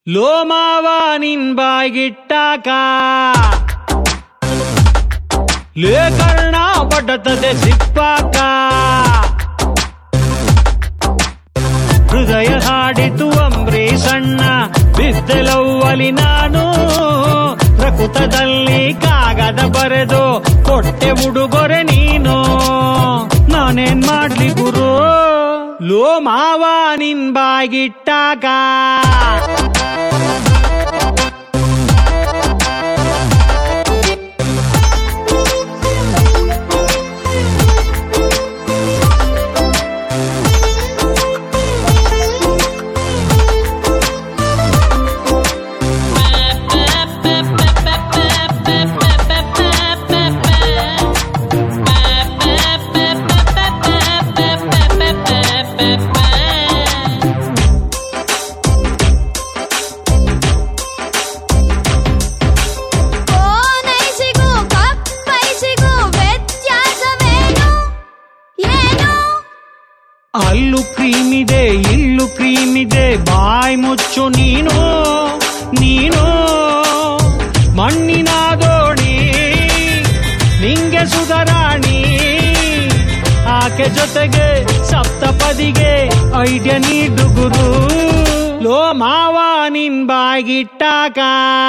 Low ಮಾವ ನಿನ್ ಬಾಯ್ಗಿಟ್ಟಾಕ ಲೇ ಕರ್ಣ ಬಡತದೆ ಸಿಪ್ಪಾಕ ಹೃದಯ ಹಾಡಿತು ಅಂಬ್ರಿ ಸಣ್ಣ ಬಿದ್ದೆಲವ್ವಲಿ ನಾನು ಪ್ರಕೃತದಲ್ಲಿ ಕಾಗದ ಬರೆದು ಕೊಟ್ಟೆ ಉಡುಗೊರೆ ನೀನು ನಾನೇನ್ ಮಾಡ್ಲಿ ಗುರು ಲೋ ಮಾವ ನಿನ್ ಬಾಯ್ಗಿಟ್ಟಾಕ ಕೋನೈಸಿಗೂ ಕಪ್ಪೈಸಿಗೂ ವ್ಯತ್ಯಾಸವೇನು ಏನು ಅಲ್ಲೂ ಕ್ರೀಮಿದೆ ಇಲ್ಲೂ ಕ್ರೀಮಿದೆ ಬಾಯ್ ಮುಚ್ಚು ನೀನು ನೀನು ಮಣ್ಣಿನ ದೋಣಿ ನಿಂಗೆ ಸುಧರಾಣಿ ಆಕೆ ಜೊತೆಗೆ ಸಪ್ತಪದಿಗೆ ಐಡಿಯ ನೀಡು ಗುರು ಲೋ ಮಾವ ನಿನ್ ಬಾಯ್ಗಿಟ್ಟಾಕ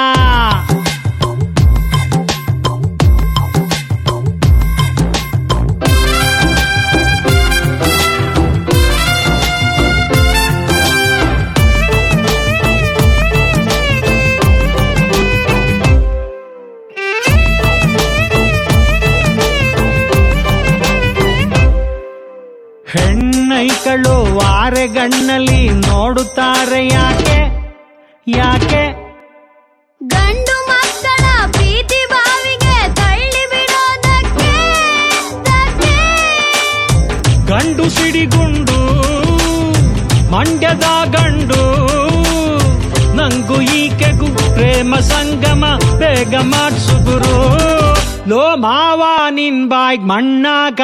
ಹೆಣ್ಣೈಕಳು ವಾರೆಗಣ್ಣಲ್ಲಿ ನೋಡುತ್ತಾರೆ ಯಾಕೆ ಯಾಕೆ ಗಂಡು ಮಕ್ಕಳ ಪ್ರೀತಿ ಬಾವಿಗೆ ತಳ್ಳಿ ಬಿಡೋದಕ್ಕೆ ದಕ್ಕೆ. ಗಂಡು ಸಿಡಿಗುಂಡು ಮಂಡ್ಯದ ಗಂಡು ನಂಗು ಈಕೆಗೂ ಪ್ರೇಮ ಸಂಗಮ ಬೇಗ ಮಾಡ್ಸು ಗುರು ಲೋ ಮಾವ ನಿನ್ ಬಾಯ್ಗ್ ಮಣ್ಣಾಕ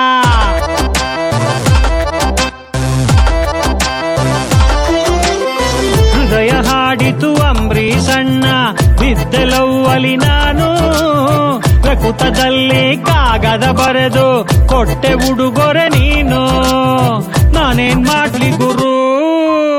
ಹೃದಯ ಹಾಡಿತು ಅಂಬ್ರಿ ಸಣ್ಣ ಬಿದ್ದೆಲವ್ವಲಿ ನಾನು ಪ್ರಕೃತದಲ್ಲಿ ಕಾಗದ ಬರೆದು ಕೊಟ್ಟೆ ಉಡುಗೊರೆ ನೀನು ನಾನೇನ್ ಮಾಡ್ಲಿ ಗುರು